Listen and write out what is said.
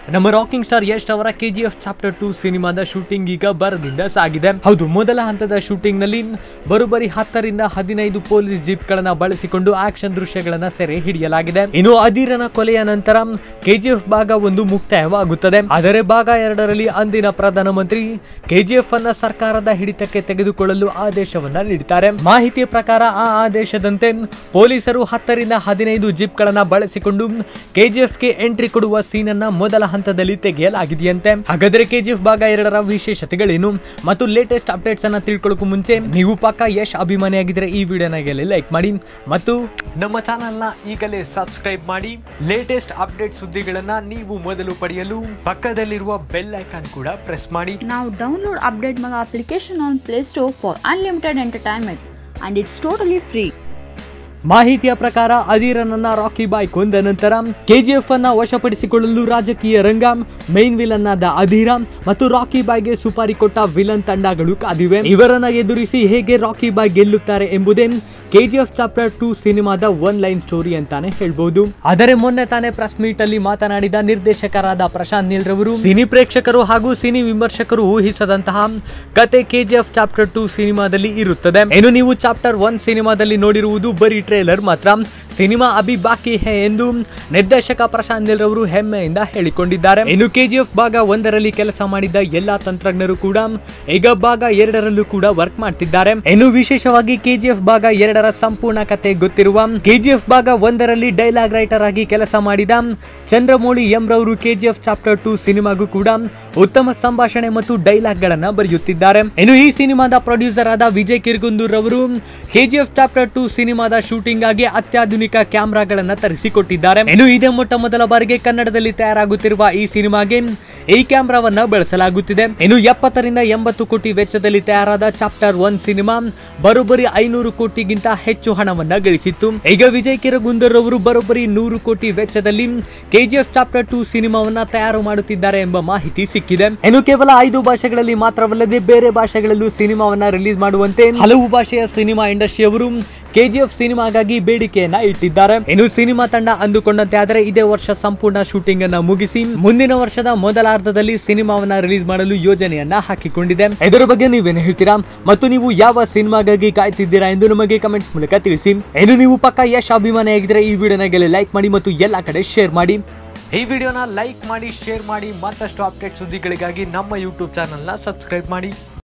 ನಮ್ಮ rocking star Yash ಅವರ KGF chapter two ಸಿನಿಮಾದ ಶೂಟಿಂಗ್ ಈಗ ಬರದಿಂದ ಸಾಗಿದೆ ಹೌದು ಮೊದಲ ಹಂತದ ಶೂಟಿಂಗ್ ನಲ್ಲಿ ಬರೋಬ್ಬರಿ ಹತ್ತರಿಂದ ಹದಿನೈದು ಪೊಲೀಸ್ ಜೀಪ್ ಗಳನ್ನ ಬಳಸಿಕೊಂಡು ಆಕ್ಷನ್ ದೃಶ್ಯಗಳನ್ನ ಸೆರೆ ಹಿಡಿಯಲಾಗಿದೆ ಇನ್ನು ಅಧೀರನ ಕೊಲೆಯ ನಂತರ ಕೆಜಿಎಫ್ ಭಾಗ ಒಂದು ಮುಕ್ತಾಯವಾಗುತ್ತದೆ ಆದರೆ ಭಾಗ ಎರಡರಲ್ಲಿ ಅಂದಿನ ಪ್ರಧಾನಮಂತ್ರಿ ಕೆಜಿಎಫ್ ಅನ್ನ ಸರ್ಕಾರದ ಹಿಡಿತಕ್ಕೆ ತೆಗೆದುಕೊಳ್ಳಲು ಆದೇಶವನ್ನ ನೀಡುತ್ತಾರೆ ಮಾಹಿತಿಯ ಪ್ರಕಾರ ಆ ಆದೇಶದಂತೆ ಪೊಲೀಸರು ಹತ್ತರಿಂದ ಹದಿನೈದು ಜೀಪ್ ಗಳನ್ನ ಬಳಸಿಕೊಂಡು ಕೆಜಿಎಫ್ ಗೆ ಎಂಟ್ರಿ ಕೊಡುವ ಸೀನ್ ಅನ್ನ ಮೊದಲ ಹಂತದಲ್ಲಿ ತೆಗೆಯಲಾಗಿದೆಯಂತೆ ಹಾಗಾದ್ರೆ ಕೆಜಿಎಫ್ ಭಾಗ ಎರಡರ ವಿಶೇಷತೆಗಳೇನು ಮತ್ತು ಲೇಟೆಸ್ಟ್ ಅಪ್ಡೇಟ್ಸ್ ಅನ್ನ ತಿಳ್ಕೊಳ್ಳೋಕು ಮುಂಚೆ ನೀವು ಪಕ್ಕ ಯಶ್ ಅಭಿಮಾನಿಯಾಗಿದ್ರೆ ಈ ವಿಡಿಯೋನ ಲೈಕ್ ಮಾಡಿ ಮತ್ತು ನಮ್ಮ ಚಾನೆಲ್ ನ ಈಗಲೇ ಸಬ್ಸ್ಕ್ರೈಬ್ ಮಾಡಿ ಲೇಟೆಸ್ಟ್ ಅಪ್ಡೇಟ್ ಸುದ್ದಿಗಳನ್ನ ನೀವು ಮೊದಲು ಪಡೆಯಲು ಪಕ್ಕದಲ್ಲಿರುವ ಬೆಲ್ ಐಕಾನ್ ಕೂಡ ಪ್ರೆಸ್ ಮಾಡಿ Now download Update Maga application on Play Store for unlimited entertainment and it's totally free. ಮಾಹಿತಿಯ ಪ್ರಕಾರ ಅಧೀರನನ್ನ ರಾಕಿ ಬಾಯ್ ಕೊಂದ ನಂತರ ಕೆಜಿಎಫ್ ಅನ್ನ ವಶಪಡಿಸಿಕೊಳ್ಳಲು ರಾಜಕೀಯ ರಂಗ ಮೈನ್ ವಿಲನ್ ಆದ ಅಧೀರ ಮತ್ತು ರಾಕಿ ಬಾಯ್ಗೆ ಸುಪಾರಿ ಕೊಟ್ಟ ವಿಲನ್ ತಂಡಗಳು ಕಾದಿವೆ ಇವರನ್ನ ಎದುರಿಸಿ ಹೇಗೆ ರಾಕಿ ಬಾಯ್ ಗೆಲ್ಲುತ್ತಾರೆ ಎಂಬುದೇ ಕೆಜಿಎಫ್ ಚಾಪ್ಟರ್ ಟೂ ಸಿನಿಮಾದ ಒನ್ ಲೈನ್ ಸ್ಟೋರಿ ಅಂತಾನೆ ಹೇಳ್ಬಹುದು ಆದರೆ ಮೊನ್ನೆ ತಾನೇ ಪ್ರೆಸ್ ಮೀಟ್ ಅಲ್ಲಿ ಮಾತನಾಡಿದ ನಿರ್ದೇಶಕರಾದ ಪ್ರಶಾಂತ್ ನೀಲ್ ರವರು ಸಿನಿ ಪ್ರೇಕ್ಷಕರು ಹಾಗೂ ಸಿನಿ ವಿಮರ್ಶಕರು ಊಹಿಸದಂತಹ ಕತೆ ಕೆಜಿಎಫ್ ಚಾಪ್ಟರ್ ಟೂ ಸಿನಿಮಾದಲ್ಲಿ ಇರುತ್ತದೆ ಇನ್ನು ನೀವು ಚಾಪ್ಟರ್ ಒನ್ ಸಿನಿಮಾದಲ್ಲಿ ನೋಡಿರುವುದು ಬರೀ ಟ್ರೇಲರ್ ಮಾತ್ರ ಸಿನಿಮಾ ಅಭಿ ಬಾಕಿ ಹೇ ಎಂದು ನಿರ್ದೇಶಕ ಪ್ರಶಾಂತ್ ನೀಲ್ ರವರು ಹೆಮ್ಮೆಯಿಂದ ಹೇಳಿಕೊಂಡಿದ್ದಾರೆ ಇನ್ನು ಕೆಜಿಎಫ್ ಭಾಗ ಒಂದರಲ್ಲಿ ಕೆಲಸ ಮಾಡಿದ ಎಲ್ಲಾ ತಂತ್ರಜ್ಞರು ಕೂಡ ಈಗ ಭಾಗ ಎರಡರಲ್ಲೂ ಕೂಡ ವರ್ಕ್ ಮಾಡ್ತಿದ್ದಾರೆ ಇನ್ನು ವಿಶೇಷವಾಗಿ ಕೆಜಿಎಫ್ ಭಾಗ ಎರಡರ ಸಂಪೂರ್ಣ ಕತೆ ಗೊತ್ತಿರುವ ಕೆಜಿಎಫ್ ಭಾಗ ಒಂದರಲ್ಲಿ ಡೈಲಾಗ್ ರೈಟರ್ ಆಗಿ ಕೆಲಸ ಮಾಡಿದ ಚಂದ್ರಮೌಳಿ ಎಂ ರವರು ಕೆಜಿಎಫ್ ಚಾಪ್ಟರ್ ಟೂ ಸಿನಿಮಾಗೂ ಕೂಡ ಉತ್ತಮ ಸಂಭಾಷಣೆ ಮತ್ತು ಡೈಲಾಗ್ ಗಳನ್ನ ಬರೆಯುತ್ತಿದ್ದಾರೆ ಇನ್ನು ಈ ಸಿನಿಮಾದ ಪ್ರೊಡ್ಯೂಸರ್ ಆದ ವಿಜಯ್ ಕಿರ್ಗುಂದೂರ್ ರವರು ಕೆಜಿಎಫ್ ಚಾಪ್ಟರ್ ಟೂ ಸಿನಿಮಾದ ಶೂಟಿಂಗ್ ಆಗಿ ಅತ್ಯಾಧುನಿಕ ಕ್ಯಾಮ್ರಾಗಳನ್ನ ತರಿಸಿಕೊಟ್ಟಿದ್ದಾರೆ ಇನ್ನು ಇದೇ ಮೊಟ್ಟ ಮೊದಲ ಬಾರಿಗೆ ಕನ್ನಡದಲ್ಲಿ ತಯಾರಾಗುತ್ತಿರುವ ಈ ಸಿನಿಮಾಗೆ ಈ ಕ್ಯಾಮ್ರಾವನ್ನ ಬಳಸಲಾಗುತ್ತಿದೆ ಇನ್ನು ಎಪ್ಪತ್ತರಿಂದ ಎಂಬತ್ತು ಕೋಟಿ ವೆಚ್ಚದಲ್ಲಿ ತಯಾರಾದ ಚಾಪ್ಟರ್ ಒನ್ ಸಿನಿಮಾ ಬರೋಬ್ಬರಿ ಐನೂರು ಕೋಟಿಗಿಂತ ಹೆಚ್ಚು ಹಣವನ್ನ ಗಳಿಸಿತ್ತು ಈಗ ವಿಜಯ್ ಕಿರಗುಂದರ್ ಅವರು ಬರೋಬ್ಬರಿ ನೂರು ಕೋಟಿ ವೆಚ್ಚದಲ್ಲಿ ಕೆಜಿಎಫ್ ಚಾಪ್ಟರ್ ಟೂ ಸಿನಿಮಾವನ್ನ ತಯಾರು ಮಾಡುತ್ತಿದ್ದಾರೆ ಎಂಬ ಮಾಹಿತಿ ಸಿಕ್ಕಿದೆ ಇನ್ನು ಕೇವಲ ಐದು ಭಾಷೆಗಳಲ್ಲಿ ಮಾತ್ರವಲ್ಲದೆ ಬೇರೆ ಭಾಷೆಗಳಲ್ಲೂ ಸಿನಿಮಾವನ್ನ ರಿಲೀಸ್ ಮಾಡುವಂತೆ ಹಲವು ಭಾಷೆಯ ಸಿನಿಮಾ ಇಂಡಸ್ಟ್ರಿಯವರು ಕೆಜಿಎಫ್ ಸಿನಿಮಾಗಾಗಿ ಬೇಡಿಕೆಯನ್ನ ಇಟ್ಟಿದ್ದಾರೆ ಇನ್ನು ಸಿನಿಮಾ ತಂಡ ಅಂದುಕೊಂಡಂತೆ ಆದರೆ ಇದೇ ವರ್ಷ ಸಂಪೂರ್ಣ ಶೂಟಿಂಗ್ ಅನ್ನ ಮುಗಿಸಿ ಮುಂದಿನ ವರ್ಷದ ಮೊದಲಾರ್ಧದಲ್ಲಿ ಸಿನಿಮಾವನ್ನ ರಿಲೀಸ್ ಮಾಡಲು ಯೋಜನೆಯನ್ನ ಹಾಕಿಕೊಂಡಿದೆ ಇದರ ಬಗ್ಗೆ ನೀವೇನು ಹೇಳ್ತೀರಾ ಮತ್ತು ನೀವು ಯಾವ ಸಿನಿಮಾಗಾಗಿ ಕಾಯ್ತಿದ್ದೀರಾ ಎಂದು ನಮಗೆ ಕಮೆಂಟ್ಸ್ ಮೂಲಕ ತಿಳಿಸಿ ಇನ್ನು ನೀವು ಪಕ್ಕ ಯಶ್ ಅಭಿಮಾನಿಯಾಗಿದ್ರೆ ಈ ವಿಡಿಯೋನಾಗೆಲ್ಲ ಲೈಕ್ ಮಾಡಿ ಮತ್ತು ಎಲ್ಲಾ ಕಡೆ ಶೇರ್ ಮಾಡಿ ಈ ವಿಡಿಯೋನ ಲೈಕ್ ಮಾಡಿ ಶೇರ್ ಮಾಡಿ ಮತ್ತಷ್ಟು ಅಪ್ಡೇಟ್ ಸುದ್ದಿಗಳಿಗಾಗಿ ನಮ್ಮ ಯೂಟ್ಯೂಬ್ ಚಾನೆಲ್ನ ಸಬ್ಸ್ಕ್ರೈಬ್ ಮಾಡಿ